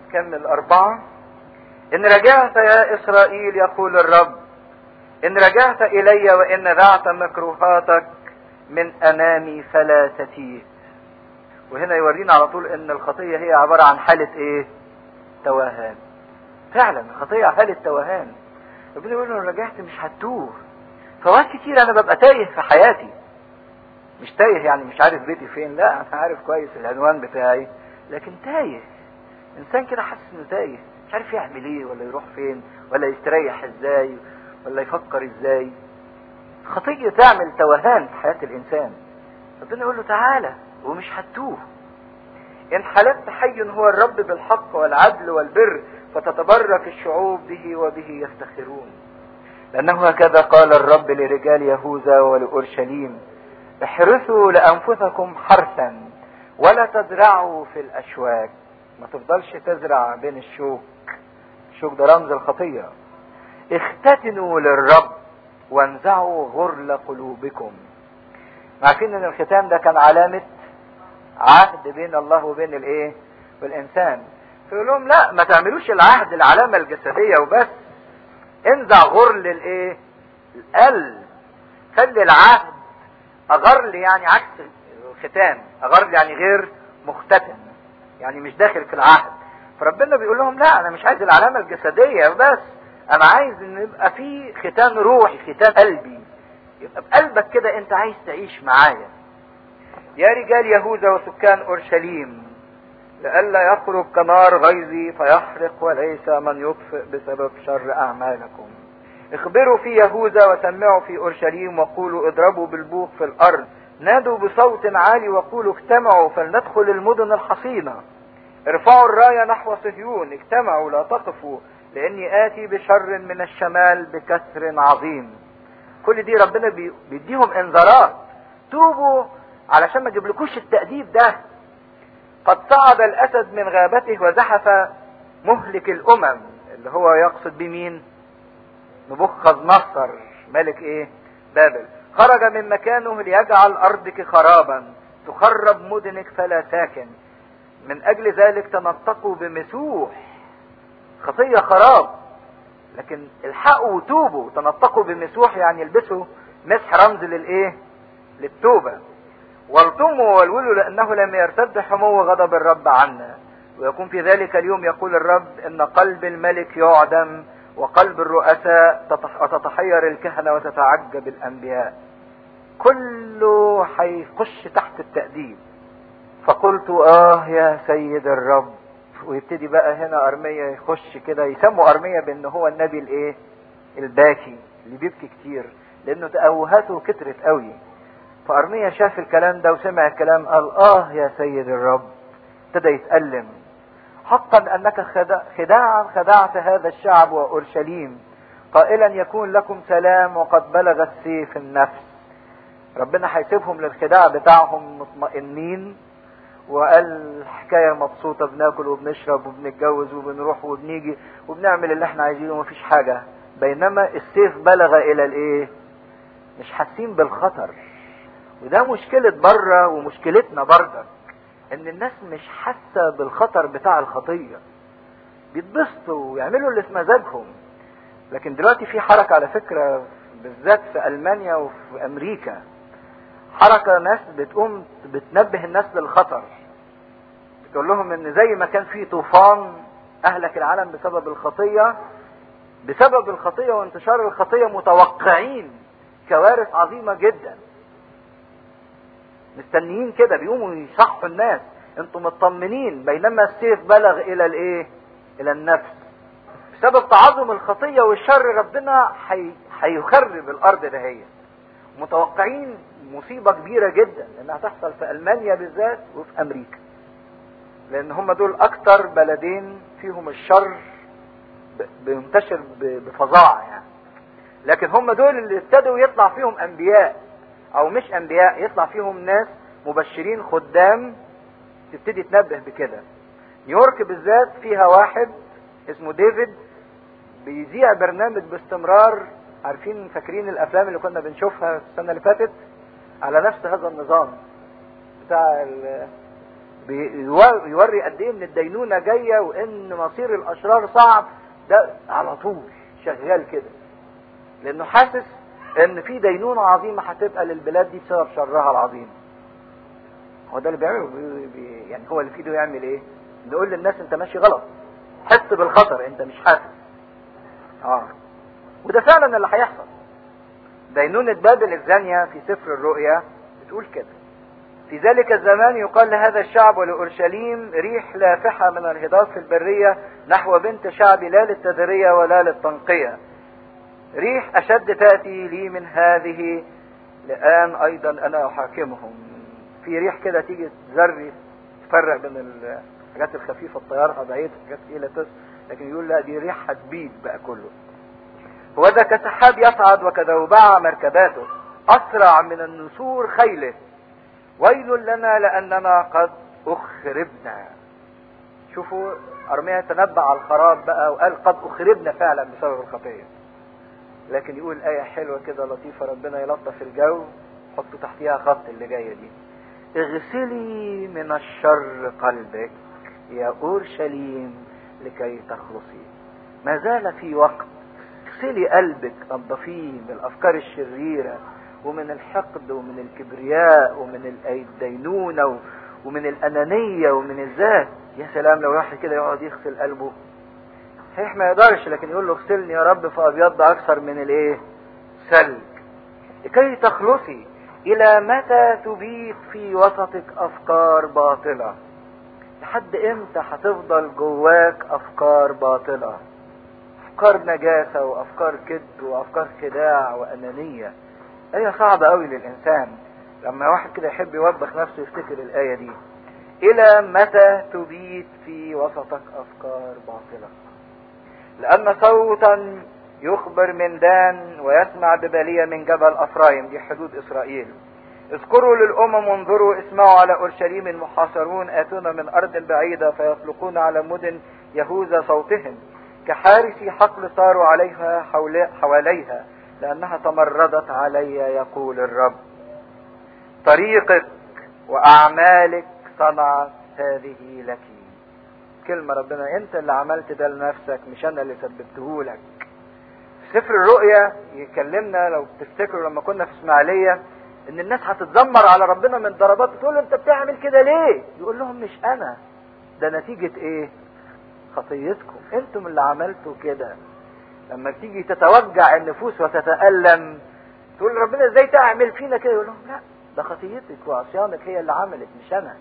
كمل أربعة إن رجعت يا إسرائيل يقول الرب إن رجعت إلي وإن نزعت مكروهاتك من أمامي فلا تتيه وهنا يورينا على طول إن الخطية هي عبارة عن حالة إيه؟ توهان فعلا الخطية حالة توهان ربنا يقول له رجعت مش هتوه فوقت كتير أنا ببقى تايه في حياتي مش تايه يعني مش عارف بيتي فين لا أنا عارف كويس العنوان بتاعي لكن تايه إنسان كده حاسس إنه تايه مش عارف يعمل ايه ولا يروح فين ولا يستريح ازاي ولا يفكر ازاي خطية تعمل توهان في حياة الانسان ربنا يقول له تعالى ومش هتوه ان حلفت حي هو الرب بالحق والعدل والبر فتتبرك الشعوب به وبه يفتخرون لانه هكذا قال الرب لرجال يهوذا ولأورشليم احرثوا لانفسكم حرثا ولا تزرعوا في الاشواك ما تفضلش تزرع بين الشوك الشوك ده رمز الخطية اختتنوا للرب وانزعوا غرل قلوبكم عارفين ان الختان ده كان علامة عهد بين الله وبين الايه والانسان فيقول لهم لا ما تعملوش العهد العلامة الجسدية وبس انزع غرل الايه القلب خلي العهد اغرل يعني عكس الختان اغرل يعني غير مختتن يعني مش داخل في العهد فربنا بيقول لهم لا انا مش عايز العلامة الجسدية بس انا عايز ان يبقى في ختان روحي ختان قلبي يبقى بقلبك كده انت عايز تعيش معايا يا رجال يهوذا وسكان اورشليم لئلا يخرج كنار غيظي فيحرق وليس من يطفئ بسبب شر اعمالكم اخبروا في يهوذا وسمعوا في اورشليم وقولوا اضربوا بالبوق في الارض نادوا بصوت عالي وقولوا اجتمعوا فلندخل المدن الحصينة ارفعوا الراية نحو صهيون اجتمعوا لا تقفوا لاني اتي بشر من الشمال بكسر عظيم كل دي ربنا بيديهم انذارات توبوا علشان ما يجيبلكوش التأديب ده قد صعد الاسد من غابته وزحف مهلك الامم اللي هو يقصد بمين نبوخذ نصر ملك ايه بابل خرج من مكانه ليجعل ارضك خرابا تخرب مدنك فلا ساكن من اجل ذلك تنطقوا بمسوح خطية خراب لكن الحقوا وتوبوا تنطقوا بمسوح يعني البسوا مسح رمز للايه للتوبة والطموا والولوا لانه لم يرتد حمو غضب الرب عنا ويكون في ذلك اليوم يقول الرب ان قلب الملك يعدم وقلب الرؤساء تتحير الكهنة وتتعجب الانبياء كله هيخش تحت التأديب فقلت اه يا سيد الرب ويبتدي بقى هنا ارمية يخش كده يسموا ارمية بان هو النبي الايه الباكي اللي بيبكي كتير لانه تأوهاته كترت قوي فارمية شاف الكلام ده وسمع الكلام قال اه يا سيد الرب ابتدى يتألم حقا انك خداعا خدعت هذا الشعب واورشليم قائلا يكون لكم سلام وقد بلغ السيف النفس ربنا هيسيبهم للخداع بتاعهم مطمئنين وقال الحكاية مبسوطة بناكل وبنشرب وبنتجوز وبنروح وبنيجي وبنعمل اللي احنا عايزينه ومفيش حاجة بينما السيف بلغ الى الايه مش حاسين بالخطر وده مشكلة بره ومشكلتنا بردك ان الناس مش حاسة بالخطر بتاع الخطية بيتبسطوا ويعملوا اللي في مزاجهم لكن دلوقتي في حركة على فكرة بالذات في المانيا وفي امريكا حركة ناس بتقوم بتنبه الناس للخطر بتقول لهم ان زي ما كان في طوفان اهلك العالم بسبب الخطية بسبب الخطية وانتشار الخطية متوقعين كوارث عظيمة جدا مستنيين كده بيقوموا يصحوا الناس انتم مطمنين بينما السيف بلغ الى الايه الى النفس بسبب تعظم الخطية والشر ربنا هيخرب الارض دهيت متوقعين مصيبة كبيرة جدا انها تحصل في المانيا بالذات وفي امريكا لان هم دول اكتر بلدين فيهم الشر بينتشر بفظاعة يعني لكن هم دول اللي ابتدوا يطلع فيهم انبياء او مش انبياء يطلع فيهم ناس مبشرين خدام تبتدي تنبه بكده نيويورك بالذات فيها واحد اسمه ديفيد بيذيع برنامج باستمرار عارفين فاكرين الافلام اللي كنا بنشوفها السنه اللي فاتت على نفس هذا النظام بتاع بيوري قد ايه ان الدينونه جايه وان مصير الاشرار صعب ده على طول شغال كده لانه حاسس ان في دينونه عظيمه هتبقى للبلاد دي بسبب شرها العظيم هو ده اللي بيعمله بي بي يعني هو اللي في ايده يعمل ايه نقول للناس انت ماشي غلط حس بالخطر انت مش حاسس اه وده فعلا اللي هيحصل دينونة بابل الزانية في سفر الرؤيا بتقول كده في ذلك الزمان يقال لهذا الشعب ولأورشليم ريح لافحة من الهضاب في البرية نحو بنت شعبي لا للتدرية ولا للتنقية ريح أشد تأتي لي من هذه لآن أيضا أنا أحاكمهم في ريح كده تيجي تزري تفرق بين الحاجات الخفيفة الطيارة بعيد حاجات تقيلة تس لكن يقول لا دي ريح هتبيد بقى كله هو ذا كسحاب يصعد وكذوبع مركباته أسرع من النسور خيله ويل لنا لأننا قد أخربنا شوفوا أرميا تنبأ على الخراب بقى وقال قد أخربنا فعلا بسبب الخطية لكن يقول آية حلوة كده لطيفة ربنا يلطف الجو حطوا تحتيها خط اللي جاية دي اغسلي من الشر قلبك يا أورشليم لكي تخلصي ما زال في وقت اغسلي قلبك نظفيه من الأفكار الشريرة ومن الحقد ومن الكبرياء ومن الدينونة ومن الأنانية ومن الذات يا سلام لو واحد كده يقعد يغسل قلبه صحيح ما يقدرش لكن يقول له اغسلني يا رب فأبيض أكثر من الايه ثلج لكي تخلصي إلى متى تبيت في وسطك أفكار باطلة لحد إمتى هتفضل جواك أفكار باطلة أفكار نجاسة وأفكار كذب وأفكار خداع وأنانية آية صعبة قوي للإنسان لما واحد كده يحب يوبخ نفسه يفتكر الآية دي إلى متى تبيت في وسطك أفكار باطلة لأن صوتا يخبر من دان ويسمع ببالية من جبل أفرايم دي حدود إسرائيل اذكروا للأمم انظروا اسمعوا على أورشليم المحاصرون آتون من أرض بعيدة فيطلقون على مدن يهوذا صوتهم كحارسي حقل صاروا عليها حواليها لأنها تمردت علي يقول الرب طريقك وأعمالك صنعت هذه لك كلمة ربنا انت اللي عملت ده لنفسك مش انا اللي سببته لك سفر الرؤيا يكلمنا لو تفتكروا لما كنا في اسماعيلية ان الناس هتتذمر على ربنا من ضربات تقول له انت بتعمل كده ليه يقول لهم مش انا ده نتيجة ايه خطيتكم انتم اللي عملتوا كده لما تيجي تتوجع النفوس وتتألم تقول ربنا ازاي تعمل فينا كده يقول لهم لا ده خطيتك وعصيانك هي اللي عملت مش انا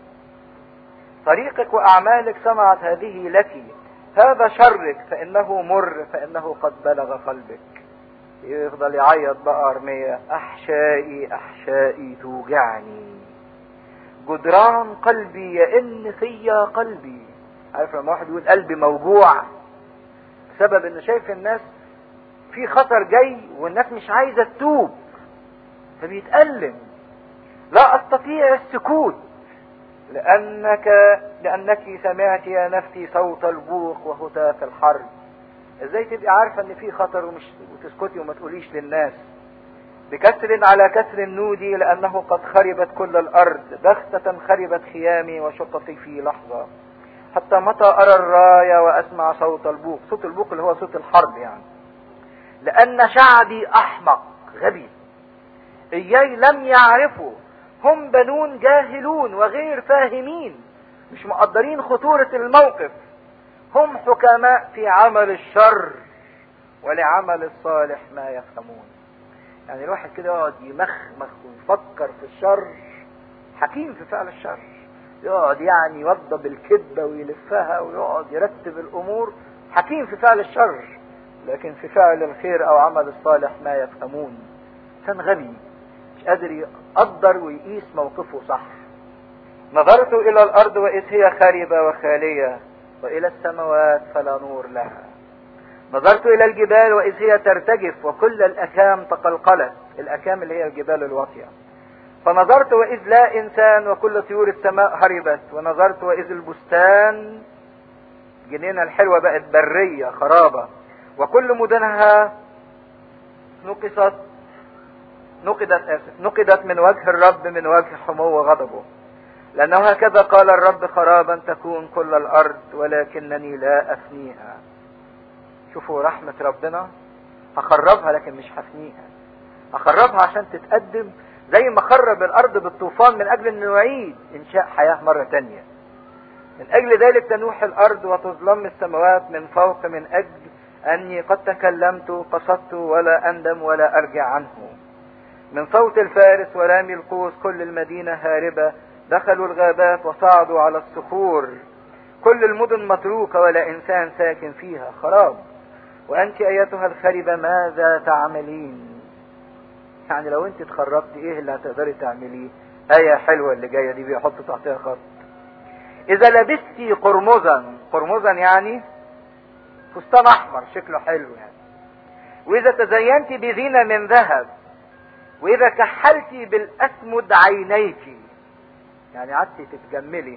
طريقك واعمالك صنعت هذه لك هذا شرك فانه مر فانه قد بلغ قلبك يفضل يعيط بقى ارمية احشائي احشائي توجعني جدران قلبي يئن فيا قلبي عارف لما واحد يقول قلبي موجوع بسبب انه شايف الناس في خطر جاي والناس مش عايزه تتوب فبيتألم لا استطيع السكوت لانك لانك سمعت يا نفسي صوت البوق وهتاف الحرب ازاي تبقي عارفه ان في خطر ومش وتسكتي وما تقوليش للناس بكسر على كسر نودي لانه قد خربت كل الارض بغتة خربت خيامي وشقتي في لحظة حتى متى ارى الراية واسمع صوت البوق صوت البوق اللي هو صوت الحرب يعني لان شعبي احمق غبي اياي لم يعرفوا هم بنون جاهلون وغير فاهمين مش مقدرين خطورة الموقف هم حكماء في عمل الشر ولعمل الصالح ما يفهمون يعني الواحد كده يقعد يمخمخ ويفكر في الشر حكيم في فعل الشر يقعد يعني يوضب الكذبة ويلفها ويقعد يرتب الأمور حكيم في فعل الشر لكن في فعل الخير أو عمل الصالح ما يفهمون كان غبي مش قادر يقدر ويقيس موقفه صح نظرت إلى الأرض وإذ هي خاربة وخالية وإلى السماوات فلا نور لها نظرت إلى الجبال وإذ هي ترتجف وكل الأكام تقلقلت الأكام اللي هي الجبال الواطية فنظرت وإذ لا إنسان وكل طيور السماء هربت ونظرت وإذ البستان جنينة الحلوة بقت برية خرابة وكل مدنها نقصت نقدت آسف نقدت من وجه الرب من وجه حمو غضبه لأنه هكذا قال الرب خرابا تكون كل الأرض ولكنني لا أفنيها شوفوا رحمة ربنا هخربها لكن مش هفنيها هخربها عشان تتقدم زي ما خرب الأرض بالطوفان من أجل أن نعيد إنشاء حياة مرة تانية من أجل ذلك تنوح الأرض وتظلم السماوات من فوق من أجل أني قد تكلمت قصدت ولا أندم ولا أرجع عنه من صوت الفارس ورامي القوس كل المدينة هاربة دخلوا الغابات وصعدوا على الصخور كل المدن متروكة ولا إنسان ساكن فيها خراب وأنت أيتها الخربة ماذا تعملين يعني لو أنت اتخربت إيه اللي هتقدري تعمليه آية حلوة اللي جاية دي بيحط تحتها خط إذا لبستي قرمزا قرمزا يعني فستان أحمر شكله حلو يعني وإذا تزينت بزينة من ذهب وإذا كحلت بالأسمد عينيك يعني قعدتي تتجملي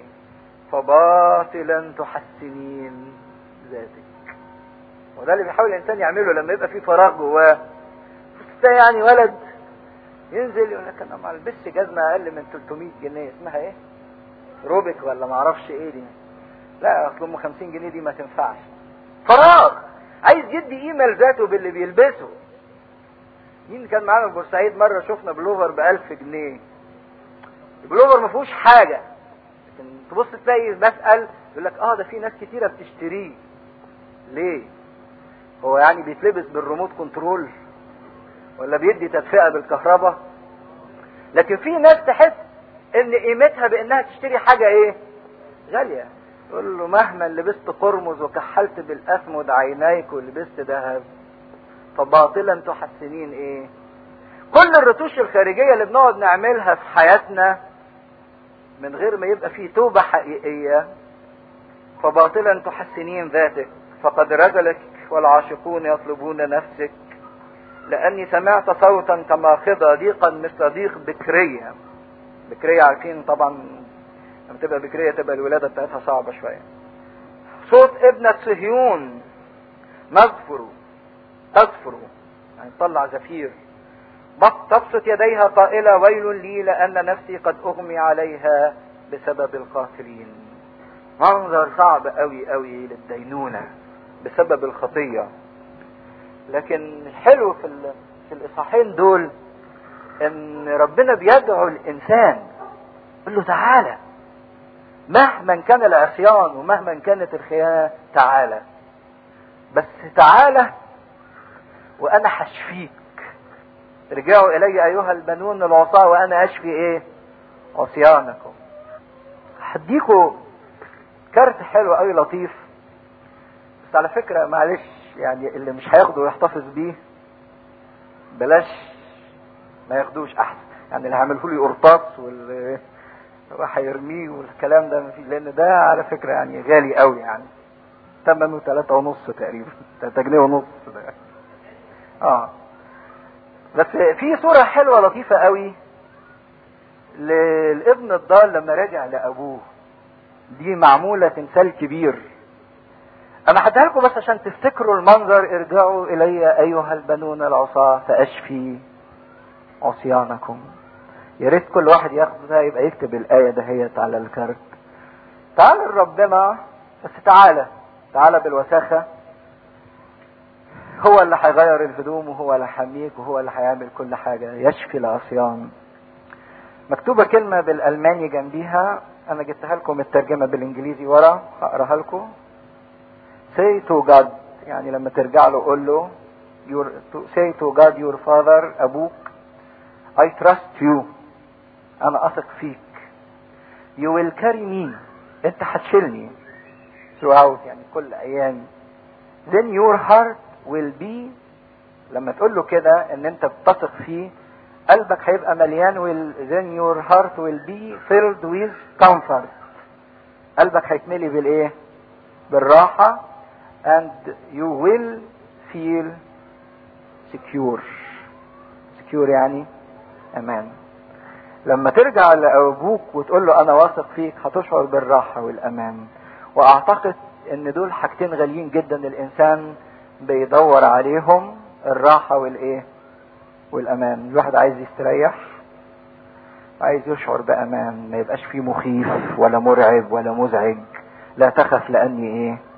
فباطلا تحسنين ذاتك وده اللي بيحاول الانسان يعمله لما يبقى في فراغ جواه يعني ولد ينزل يقول لك انا ما البسش جزمه اقل من 300 جنيه اسمها ايه؟ روبك ولا ما اعرفش ايه دي لا اصل ام 50 جنيه دي ما تنفعش فراغ عايز يدي قيمه لذاته باللي بيلبسه مين كان معانا في بورسعيد مره شفنا بلوفر ب 1000 جنيه البلوفر ما فيهوش حاجه لكن تبص تلاقي بسال يقول لك اه ده في ناس كتيره بتشتريه ليه هو يعني بيتلبس بالريموت كنترول ولا بيدي تدفئه بالكهرباء لكن في ناس تحس ان قيمتها بانها تشتري حاجه ايه غاليه يقول له مهما لبست قرمز وكحلت بالاسمد عينيك ولبست ذهب فباطلا تحسنين ايه كل الرتوش الخارجية اللي بنقعد نعملها في حياتنا من غير ما يبقى فيه توبة حقيقية فباطلا تحسنين ذاتك فقد رجلك والعاشقون يطلبون نفسك لأني سمعت صوتا كماخضة ضيقا مثل ضيق بكرية بكرية عارفين طبعا لما تبقى بكرية تبقى الولادة بتاعتها صعبة شوية صوت ابنة صهيون نظفر تظفر يعني تطلع زفير تبسط يديها قائلة ويل لي لأن نفسي قد أغمي عليها بسبب القاتلين منظر صعب قوي قوي للدينونة بسبب الخطية لكن الحلو في, في الإصحاحين دول ان ربنا بيدعو الانسان يقول له تعالى مهما كان العصيان ومهما كانت الخيانة تعالى بس تعالى وانا هشفيك رجعوا الي ايها البنون العصاة وانا اشفي ايه عصيانكم هديكوا كارت حلو قوي لطيف بس على فكرة معلش يعني اللي مش هياخده ويحتفظ بيه بلاش ما ياخدوش احسن يعني اللي هيعمله لي قرطاس واللي راح يرميه والكلام ده مفيش لان ده على فكرة يعني غالي قوي يعني ثمنه ثلاثة ونص تقريبا ثلاثة جنيه ونص ده اه بس في صورة حلوة لطيفة قوي للابن الضال لما رجع لابوه دي معمولة تمثال كبير انا هديها لكم بس عشان تفتكروا المنظر ارجعوا الي ايها البنون العصاة فاشفي عصيانكم يا ريت كل واحد ياخدها يبقى يكتب الآية دهيت على الكارت تعال لربنا بس تعالى تعالى بالوساخة هو اللي هيغير الهدوم وهو اللي هيحميك وهو اللي هيعمل كل حاجة يشفي العصيان مكتوبة كلمة بالألماني جنبيها أنا جبتها لكم الترجمة بالإنجليزي ورا هقراها لكم say to God يعني لما ترجع له قول له your, to, say to God your father أبوك I trust you أنا أثق فيك you will carry me أنت هتشيلني throughout يعني كل أيام then your heart will be لما تقول له كده ان انت بتثق فيه قلبك هيبقى مليان will, then your heart will be filled with comfort قلبك هيتملي بالايه بالراحة and you will feel secure secure يعني امان لما ترجع لابوك وتقول له انا واثق فيك هتشعر بالراحه والامان واعتقد ان دول حاجتين غاليين جدا الانسان بيدور عليهم الراحه والايه والامان الواحد عايز يستريح عايز يشعر بامان ما يبقاش فيه مخيف ولا مرعب ولا مزعج لا تخف لاني ايه